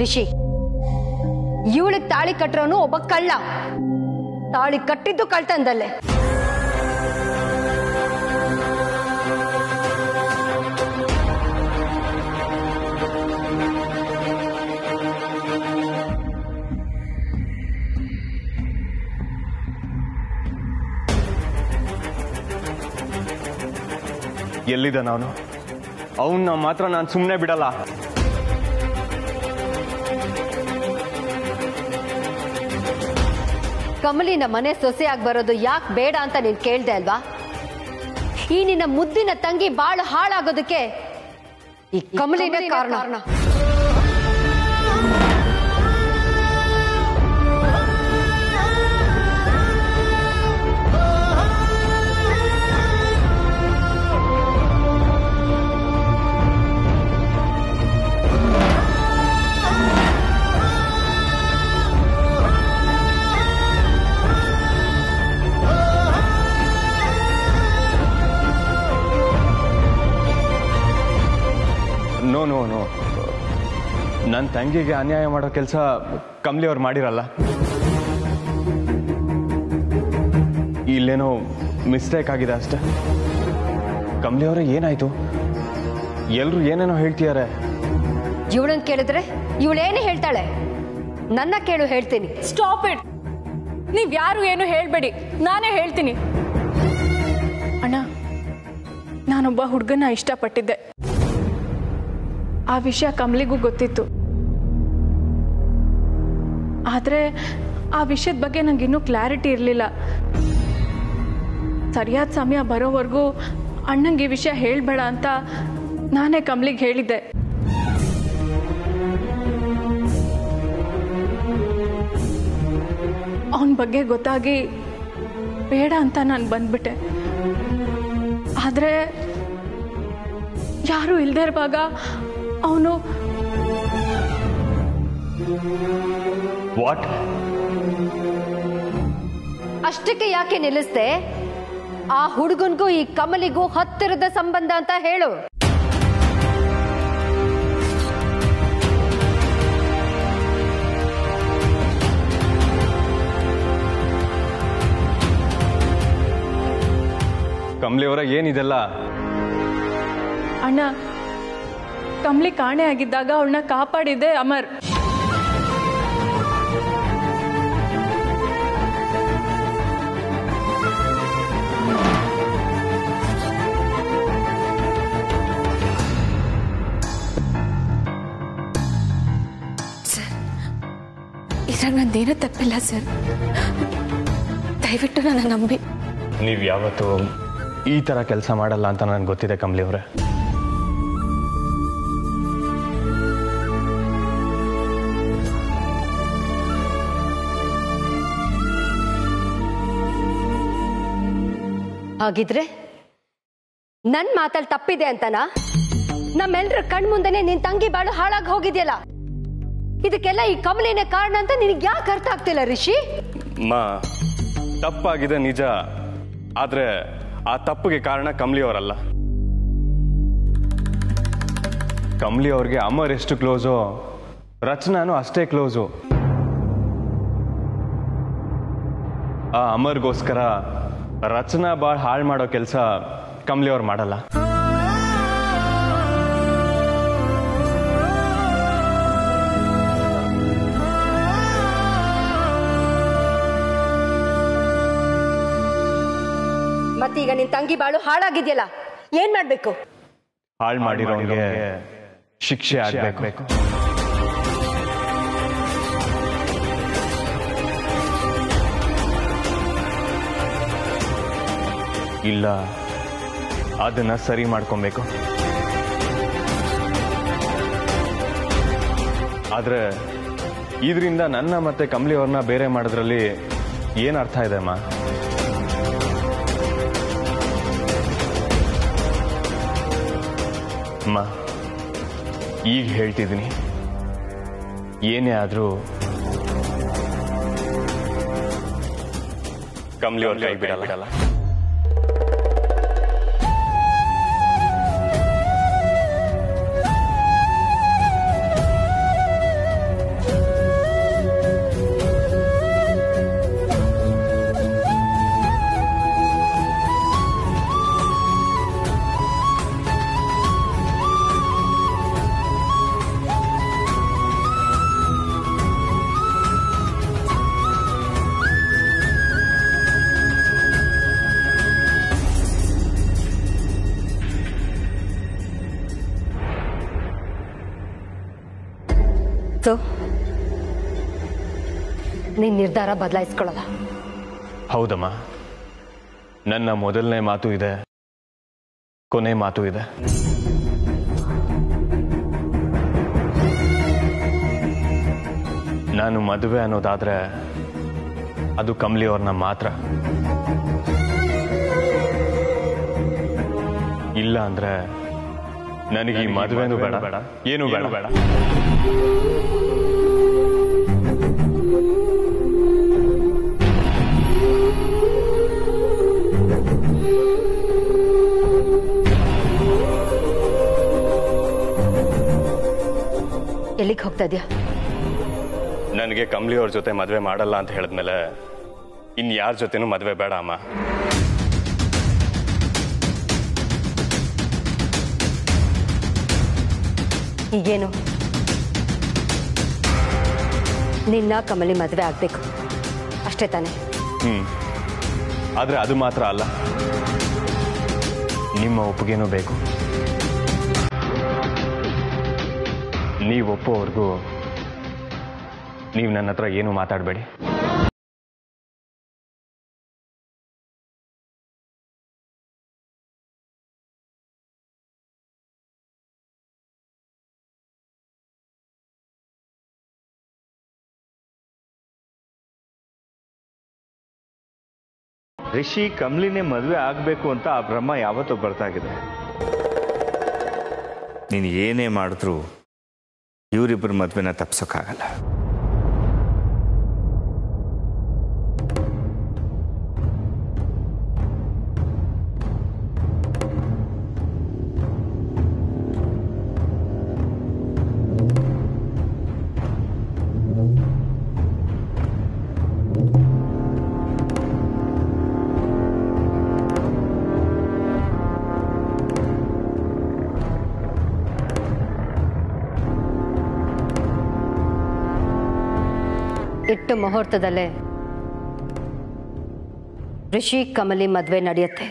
ರಿಷಿ ಇವಳಿಗೆ ತಾಳಿ ಕಟ್ಟರೋನು ಒಬ್ಬ ಕಳ್ಳ ತಾಳಿ ಕಟ್ಟಿದ್ದು ಕಳ್ತನದಲ್ಲೇ ಎಲ್ಲಿದ್ದ ನಾನು ಅವನ್ನ ಮಾತ್ರ ನಾನು ಸುಮ್ಮನೆ ಬಿಡಲ್ಲ ಕಮಲಿನ ಮನೆ ಸೊಸೆಯಾಗಿ ಬರೋದು ಯಾಕೆ ಬೇಡ ಅಂತ ನೀನ್ ಕೇಳ್ದೆ ಅಲ್ವಾ ಈ ನಿನ್ನ ಮುದ್ದಿನ ತಂಗಿ ಬಾಳು ಹಾಳಾಗೋದಕ್ಕೆ ಈ ಕಮಲಿನ ಕಾರಣ ನೋ ನೋ ನೋ ನನ್ನ ತಂಗಿಗೆ ಅನ್ಯಾಯ ಮಾಡೋ ಕೆಲಸ ಕಮ್ಲಿ ಅವ್ರು ಮಾಡಿರಲ್ಲ ಇಲ್ಲೇನೋ ಮಿಸ್ಟೇಕ್ ಆಗಿದೆ ಅಷ್ಟೆ ಕಮ್ಲಿ ಅವರೇ ಏನಾಯ್ತು ಎಲ್ರು ಏನೇನೋ ಹೇಳ್ತಿದ್ದಾರೆ ಇವಳನ್ ಕೇಳಿದ್ರೆ ಇವಳೇನೇ ಹೇಳ್ತಾಳೆ ನನ್ನ ಕೇಳು ಹೇಳ್ತೀನಿ ಸ್ಟಾಪ್ ಇಟ್ ನೀವ್ ಯಾರು ಏನು ಹೇಳ್ಬೇಡಿ ನಾನೇ ಹೇಳ್ತೀನಿ ಅಣ್ಣ ನಾನೊಬ್ಬ ಹುಡುಗನ ಇಷ್ಟಪಟ್ಟಿದ್ದೆ ಆ ವಿಷಯ ಕಮಲಿಗೂ ಗೊತ್ತಿತ್ತು ಆದ್ರೆ ಆ ವಿಷಯದ ಬಗ್ಗೆ ನಂಗೆ ಇನ್ನೂ ಕ್ಲಾರಿಟಿ ಇರಲಿಲ್ಲ ಸರಿಯಾದ ಸಮಯ ಬರೋವರೆಗೂ ಅಣ್ಣಂಗೆ ಈ ವಿಷಯ ಹೇಳ್ಬೇಡ ಅಂತ ನಾನೇ ಕಮಲಿಗೆ ಹೇಳಿದ್ದೆ ಅವನ ಬಗ್ಗೆ ಗೊತ್ತಾಗಿ ಬೇಡ ಅಂತ ನಾನು ಬಂದ್ಬಿಟ್ಟೆ ಆದರೆ ಯಾರು ಇಲ್ಲದೆ ಇರುವಾಗ ಅವನು ವಾಟ್ ಅಷ್ಟಕ್ಕೆ ಯಾಕೆ ನಿಲ್ಲಿಸ್ದೆ ಆ ಹುಡುಗನ್ಗೂ ಈ ಕಮಲಿಗೂ ಹತ್ತಿರದ ಸಂಬಂಧ ಅಂತ ಹೇಳು ಕಮ್ಲಿ ಅವರ ಏನಿದೆಲ್ಲ ಅಣ್ಣ ಕಮಲಿ ಕಾಣೆ ಆಗಿದ್ದಾಗ ಅವಳನ್ನ ಕಾಪಾಡಿದ್ದೆ ಅಮರ್ ಇದ್ರಾಗ ನಂದೇನೂ ತಪ್ಪಿಲ್ಲ ಸರ್ ದಯವಿಟ್ಟು ನನ್ನ ನಂಬಿ ನೀವು ಯಾವತ್ತೂ ಈ ಥರ ಕೆಲಸ ಮಾಡಲ್ಲ ಅಂತ ನನಗೆ ಗೊತ್ತಿದೆ ಕಮ್ಲಿ ಅವರೇ ಹಾಗಿದ್ರೆ ನನ್ ಮಾತಲ್ಲಿ ತಪ್ಪಿದೆ ಅಂತನಾ ನಮ್ಮೆಲ್ರ ಕಣ್ ಮುಂದೆನೆ ನಿನ್ ತಂಗಿ ಬಾಳು ಹಾಳಾಗಿ ಹೋಗಿದ್ಯಲ್ಲ ಇದಕ್ಕೆಲ್ಲ ಈ ಕಮಲಿನೇ ಕಾರಣ ಅಂತ ನಿನಗೆ ಯಾಕೆ ಅರ್ಥ ಆಗ್ತಿಲ್ಲ ರಿಷಿ ಮಾ ತಪ್ಪಾಗಿದೆ ನಿಜ ಆದ್ರೆ ಆ ತಪ್ಪಿಗೆ ಕಾರಣ ಕಮ್ಲಿ ಅವರಲ್ಲ ಕಮ್ಲಿ ಅವ್ರಿಗೆ ಅಮರ್ ಎಷ್ಟು ಕ್ಲೋಸು ರಚನಾನು ಅಷ್ಟೇ ಕ್ಲೋಸು ಆ ಅಮರ್ಗೋಸ್ಕರ ರಚನಾ ಭಾಳ ಹಾಳು ಮಾಡೋ ಕೆಲಸ ಕಮ್ಲಿ ಅವ್ರು ಮಾಡಲ್ಲ ಮತ್ತೀಗ ನಿನ್ ತಂಗಿ ಬಾಳು ಹಾಳಾಗಿದ್ಯಲ್ಲ ಏನ್ ಮಾಡ್ಬೇಕು ಹಾಳು ಮಾಡಿರೋಂಗೆ ಶಿಕ್ಷೆ ಆಗ್ಬೇಕು ಇಲ್ಲ ಅದನ್ನ ಸರಿ ಮಾಡ್ಕೊಬೇಕು ಆದ್ರೆ ಇದರಿಂದ ನನ್ನ ಮತ್ತೆ ಕಮಲಿ ಅವ್ರನ್ನ ಬೇರೆ ಮಾಡೋದ್ರಲ್ಲಿ ಏನ್ ಅರ್ಥ ಇದೆ ಅಮ್ಮ ಅಮ್ಮ ಈಗ ಹೇಳ್ತಿದ್ದೀನಿ ಏನೇ ಆದ್ರೂ ಕಮ್ಲಿ ಅವ್ರ ಕೈ ಬಿಡಲ್ಲ ಸೊ ನೀನ್ ನಿರ್ಧಾರ ಬದಲಾಯಿಸ್ಕೊಳ್ಳಲ್ಲ ಹೌದಮ್ಮ ನನ್ನ ಮೊದಲನೇ ಮಾತು ಇದೆ ಕೊನೆ ಮಾತು ಇದೆ ನಾನು ಮದುವೆ ಅನ್ನೋದಾದ್ರೆ ಅದು ಕಮಲಿ ಅವ್ರನ್ನ ಮಾತ್ರ ಇಲ್ಲ ಅಂದ್ರೆ ನನಗೆ ಈ ಮದುವೆನೂ ಬೇಡ ಬೇಡ ಏನು ಬೇಡ ಬೇಡ ಎಲ್ಲಿಗೆ ಹೋಗ್ತಾ ಇದೆಯಾ ನನಗೆ ಕಮಲಿ ಅವ್ರ ಜೊತೆ ಮದುವೆ ಮಾಡಲ್ಲ ಅಂತ ಹೇಳಿದ್ಮೇಲೆ ಇನ್ ಯಾರ ಜೊತೆನೂ ಮದುವೆ ಬೇಡ ಅಮ್ಮ ಈಗೇನು ನಿನ್ನ ಕಮಲಿ ಮದುವೆ ಆಗ್ಬೇಕು ಅಷ್ಟೇ ತಾನೆ ಹ್ಮ್ ಆದ್ರೆ ಅದು ಮಾತ್ರ ಅಲ್ಲ ನಿಮ್ಮ ಒಪ್ಪಿಗೆನೂ ಬೇಕು ನೀವು ಒಪ್ಪೋವರೆಗೂ ನೀವು ನನ್ನ ಹತ್ರ ಏನು ಮಾತಾಡಬೇಡಿ ರಿಷಿ ಕಮಲಿನೇ ಮದುವೆ ಆಗಬೇಕು ಅಂತ ಆ ಬ್ರಹ್ಮ ಯಾವತ್ತೂ ಬರ್ತಾಗಿದೆ ನೀನು ಏನೇ ಮಾಡಿದ್ರೂ ಇವರಿಬ್ಬರ ಮದುವೆನ ತಪ್ಸೋಕ್ಕಾಗಲ್ಲ ಇಟ್ಟು ಮುಹೂರ್ತದಲ್ಲೇ ಋಷಿ ಕಮಲಿ ಮದುವೆ ನಡೆಯುತ್ತೆ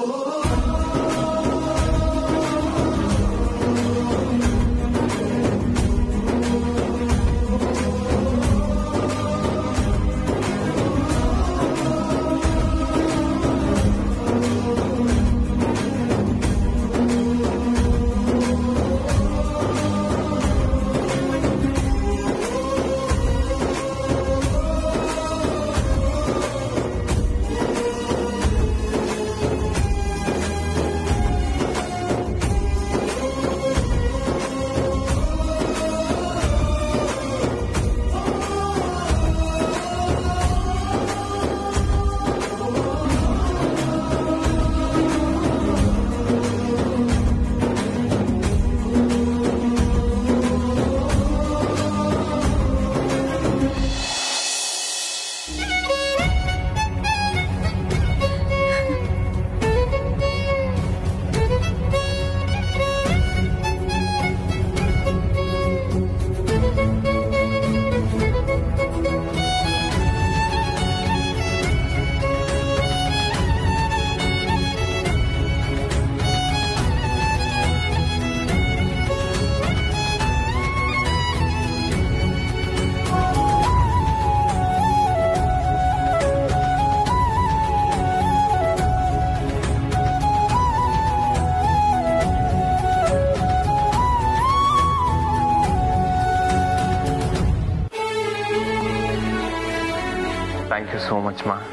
ಥ್ಯಾಂಕ್ ಯು ಸೋ ಮಚ್ ಮಾ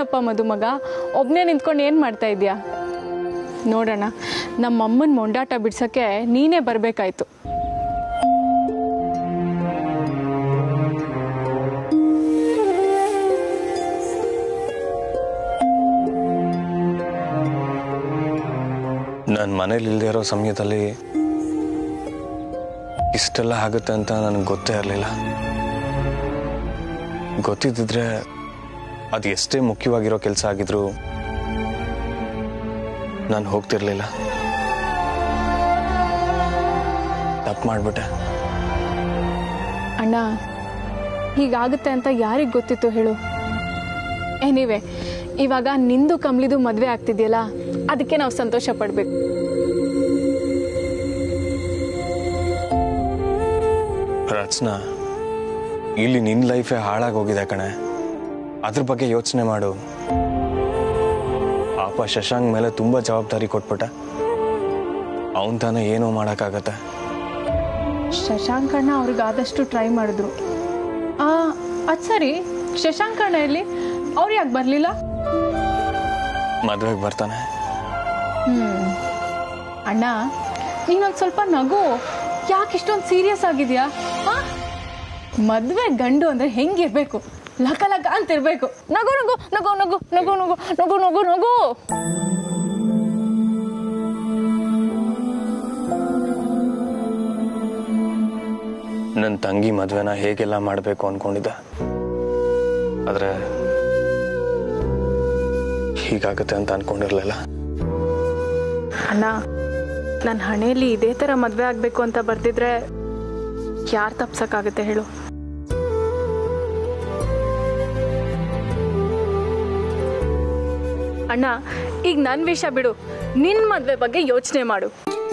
ಏನಪ್ಪ ಮದುಮಗ ಒಬ್ಬನೇ ನಿಂತ್ಕೊಂಡು ಏನು ಮಾಡ್ತಾ ಇದೀಯಾ ನೋಡೋಣ ನಮ್ಮ ಅಮ್ಮನ ಮೊಂಡಾಟ ಬಿಡ್ಸೋಕ್ಕೆ ನೀನೇ ಬರಬೇಕಾಯ್ತು ನಾನು ಮನೇಲಿ ಇಲ್ಲದೆ ಇರೋ ಸಮಯದಲ್ಲಿ ಇಷ್ಟೆಲ್ಲ ಆಗುತ್ತೆ ಅಂತ ನನಗೆ ಗೊತ್ತೇ ಇರಲಿಲ್ಲ ಗೊತ್ತಿದ್ದಿದ್ರೆ ಅದು ಎಷ್ಟೇ ಮುಖ್ಯವಾಗಿರೋ ಕೆಲಸ ಆಗಿದ್ರು ನಾನು ಹೋಗ್ತಿರ್ಲಿಲ್ಲ ತಪ್ಪು ಮಾಡಿಬಿಟ್ಟೆ ಅಣ್ಣ ಹೀಗಾಗುತ್ತೆ ಅಂತ ಯಾರಿಗೆ ಗೊತ್ತಿತ್ತು ಹೇಳು ಎನಿವೆ ಇವಾಗ ನಿಂದು ಕಮ್ಲಿದು ಮದುವೆ ಆಗ್ತಿದೆಯಲ್ಲ ಅದಕ್ಕೆ ನಾವು ಸಂತೋಷ ಪಡಬೇಕು ರಚನಾ ಇಲ್ಲಿ ನಿನ್ನ ಲೈಫೇ ಹಾಳಾಗಿ ಹೋಗಿದೆ ಕಣೆ ಅದ್ರ ಬಗ್ಗೆ ಯೋಚನೆ ಮಾಡು ಪಾಪ ಶಶಾಂಕ್ ಮೇಲೆ ತುಂಬ ಜವಾಬ್ದಾರಿ ಕೊಟ್ಬಿಟ್ಟ ಅವನ್ ತಾನೇ ಏನೋ ಮಾಡೋಕ್ಕಾಗತ್ತೆ ಶಶಾಂಕ್ ಅಣ್ಣ ಅವ್ರಿಗೆ ಆದಷ್ಟು ಟ್ರೈ ಮಾಡಿದ್ರು ಆ, ಅದ್ ಸರಿ ಶಶಾಂಕ್ ಅಣ್ಣ ಎಲ್ಲಿ ಅವ್ರು ಯಾಕೆ ಬರಲಿಲ್ಲ ಮದ್ವೆಗೆ ಬರ್ತಾನೆ ಅಣ್ಣ ನೀನೊಂದು ಸ್ವಲ್ಪ ನಗು ಯಾಕೆ ಇಷ್ಟೊಂದು ಸೀರಿಯಸ್ ಆಗಿದ್ಯಾ ಆ? ಮದ್ವೆ ಗಂಡು ಅಂದ್ರೆ ಹೆಂಗಿರ್ಬೇಕು ಲಕ ಲಕ ಅಂತ ಇರ್ಬೇಕು ನಗು ನಗು ನಗು ನಗು ನಗು ನಗು ನಗು ನಗು ನಗು ನನ್ನ ತಂಗಿ ಮದ್ವೆನ ಹೇಗೆಲ್ಲ ಮಾಡಬೇಕು ಅನ್ಕೊಂಡಿದ್ದೆ ಆದ್ರೆ ಹೀಗಾಗುತ್ತೆ ಅಂತ ಅನ್ಕೊಂಡಿರ್ಲಿಲ್ಲ ಅಣ್ಣ ನನ್ನ ಹಣೆಯಲ್ಲಿ ಇದೇ ಥರ ಮದುವೆ ಆಗಬೇಕು ಅಂತ ಬರ್ದಿದ್ರೆ ಯಾರು ತಪ್ಸಕ್ಕಾಗತ್ತೆ ಹೇಳು ಅಣ್ಣ ಈಗ ನನ್ನ ವಿಷಯ ಬಿಡು ನಿನ್ನ ಮದುವೆ ಬಗ್ಗೆ ಯೋಚನೆ ಮಾಡು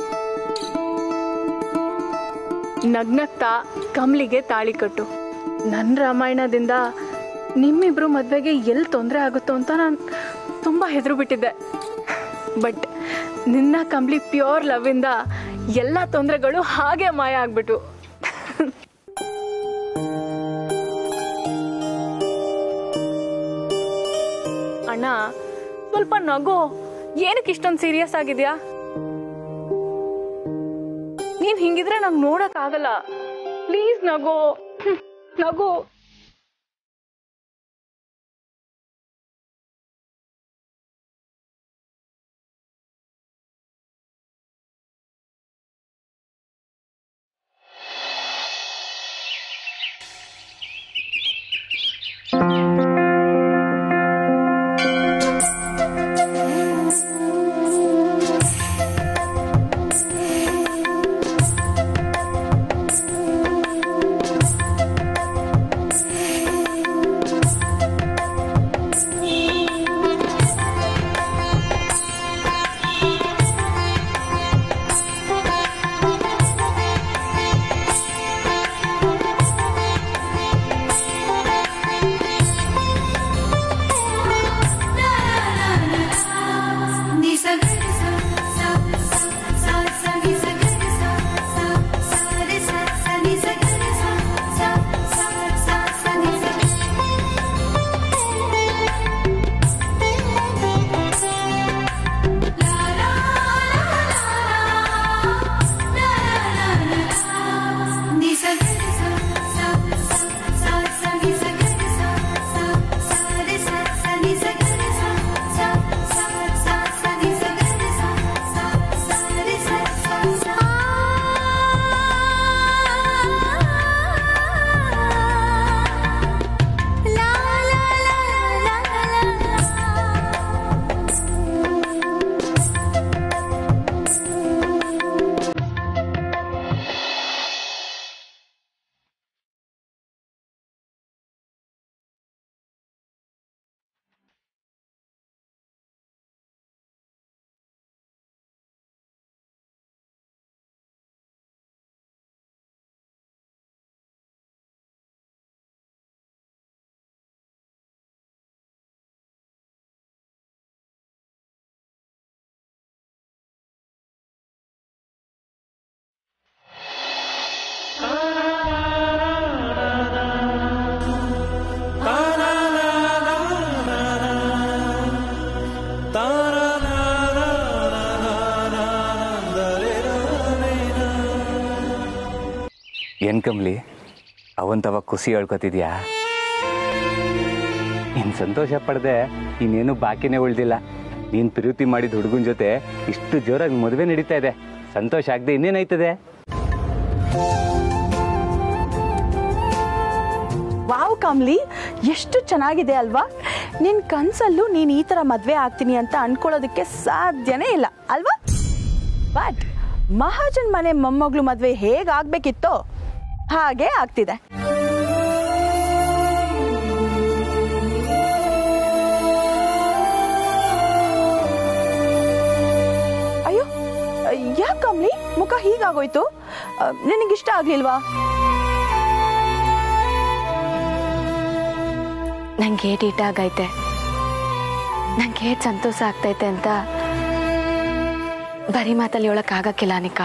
ನಗ್ನಗ್ತಾ ಕಮ್ಲಿಗೆ ತಾಳಿ ಕಟ್ಟು ನನ್ನ ರಾಮಾಯಣದಿಂದ ನಿಮ್ಮಿಬ್ರು ಮದುವೆಗೆ ಎಲ್ಲಿ ತೊಂದರೆ ಆಗುತ್ತೋ ಅಂತ ನಾನು ತುಂಬ ಹೆದರು ಬಿಟ್ಟಿದ್ದೆ ಬಟ್ ನಿನ್ನ ಕಂಪ್ಲಿ ಪ್ಯೂರ್ ಲವ್ವಿಂದ ಎಲ್ಲ ತೊಂದರೆಗಳು ಹಾಗೆ ಮಾಯ ಆಗ್ಬಿಟ್ಟು ಅಣ್ಣ ಸ್ವಲ್ಪ ನಗು ಏನಕ್ಕೆ ಇಷ್ಟೊಂದು ಸೀರಿಯಸ್ ಆಗಿದ್ಯಾ ನೀನ್ ಹಿಂಗಿದ್ರೆ ನಂಗೆ ನೋಡಕ್ ಆಗಲ್ಲ ಪ್ಲೀಸ್ ನಗು ಹ್ಮ್, ನಗು ಏನ್ ಕಮ್ಲಿ ಅವಂತವ ಖುಷಿ ಹೇಳ್ಕೊತಿದ್ಯಾ ನೀನ್ ಸಂತೋಷ ಪಡದೆ ಇನ್ನೇನು ಬಾಕಿನೇ ಉಳ್ದಿಲ್ಲ ನೀನ್ ಪ್ರೀತಿ ಮಾಡಿದ ಹುಡುಗನ ಜೊತೆ ಇಷ್ಟು ಜೋರಾಗಿ ಮದುವೆ ನಡೀತಾ ಇದೆ ಸಂತೋಷ ಆಗದೆ ಇನ್ನೇನೈತದೆ ವಾವ್ ಕಮ್ಲಿ ಎಷ್ಟು ಚೆನ್ನಾಗಿದೆ ಅಲ್ವಾ ನಿನ್ ಕನ್ಸಲ್ಲೂ ನೀನ್ ಈ ತರ ಮದ್ವೆ ಆಗ್ತೀನಿ ಅಂತ ಅನ್ಕೊಳ್ಳೋದಕ್ಕೆ ಸಾಧ್ಯನೇ ಇಲ್ಲ ಅಲ್ವಾ ಬಟ್ ಮಹಾಜನ್ ಮನೆ ಮೊಮ್ಮಗಳು ಮದ್ವೆ ಹೇಗಾಗ್ಬೇಕಿತ್ತೋ ಹಾಗೆ ಆಗ್ತಿದೆ ಅಯ್ಯೋ ಯಾಕೆ ಕಮ್ಲಿ ಮುಖ ಹೀಗಾಗೋಯ್ತು ನಿನಗಿಷ್ಟ ಆಗ್ಲಿಲ್ವಾ ನಂಗೆ ಏಟ್ ಈಟ ಆಗೈತೆ ನಂಗೆ ಏಟ್ ಸಂತೋಷ ಆಗ್ತೈತೆ ಅಂತ ಬರೀ ಮಾತಲ್ಲಿ ಹೇಳಕ್ಕಾಗಕ್ಕಿಲ್ಲ ಅನಿಕಾ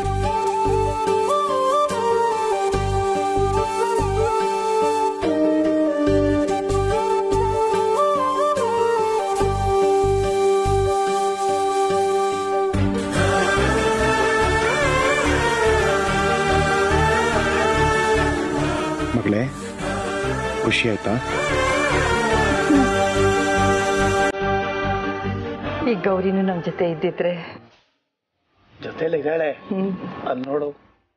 ಮಗಳೇ ಖುಷಿ ಆಯ್ತಾ ಈ ಗೌರಿನೂ ನಮ್ಮ ಜೊತೆ ಇದ್ದಿದ್ರೆ ಜೊತೆಲಿ ಇದ್ದಾಳೆ ಅಲ್ಲಿ ನೋಡು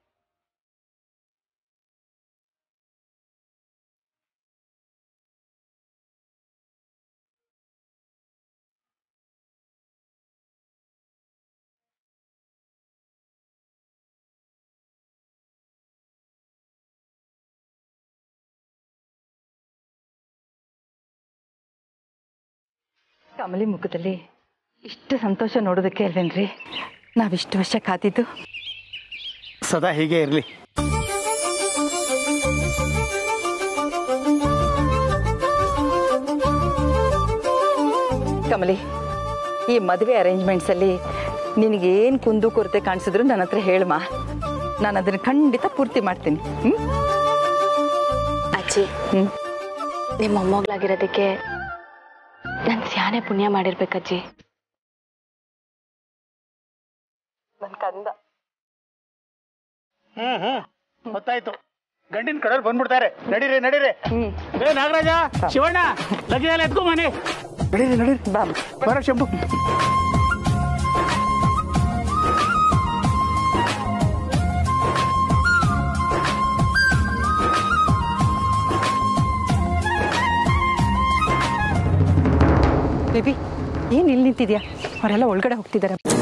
ಕಮಲಿ ಮುಖದಲ್ಲಿ ಇಷ್ಟು ಸಂತೋಷ ನೋಡೋದಕ್ಕೆ ಅಲ್ವೇನ್ರಿ ನಾವಿಷ್ಟು ವರ್ಷ ಕಾದಿದ್ದು ಸದಾ ಹೀಗೆ ಇರಲಿ ಕಮಲಿ ಈ ಮದುವೆ ಅರೇಂಜ್ಮೆಂಟ್ಸಲ್ಲಿ ನಿನಗೇನು ಕುಂದು ಕೊರತೆ ಕಾಣಿಸಿದ್ರು ನನ್ನ ಹತ್ರ ಹೇಳಮ್ಮ ನಾನು ಅದನ್ನು ಖಂಡಿತ ಪೂರ್ತಿ ಮಾಡ್ತೀನಿ ಹ್ಞೂ ಅಜ್ಜಿ ಹ್ಞೂ ನಿಮ್ಮ ಮೊಮ್ಮಗಳಾಗಿರೋದಕ್ಕೆ ನಾನು ಸ್ಯಾನೆ ಪುಣ್ಯ ಮಾಡಿರ್ಬೇಕಜ್ಜಿ ಹ್ಮ್ ಹ್ಮ್ ಗೊತ್ತಾಯ್ತು ಗಂಡಿನ ಕಡೆಯವ್ರು ಬಂದ್ಬಿಡ್ತಾರೆ ನಡೀರಿ ನಡೀರಿ ಏ ನಾಗರಾಜ ಶಿವಣ್ಣ ಲಗ್ಗೆಲ್ಲ ಎತ್ಕೊ ಮನೆ ನಡೀರಿ ನಡೀರಿ ಬಾ ಬರ ಶಂಭು ಬೇಬಿ ಏನು ಇಲ್ಲಿ ನಿಂತಿದ್ಯಾ ಅವರೆಲ್ಲ ಒಳಗಡೆ ಹೋಗ್ತಿದ್ದಾರೆ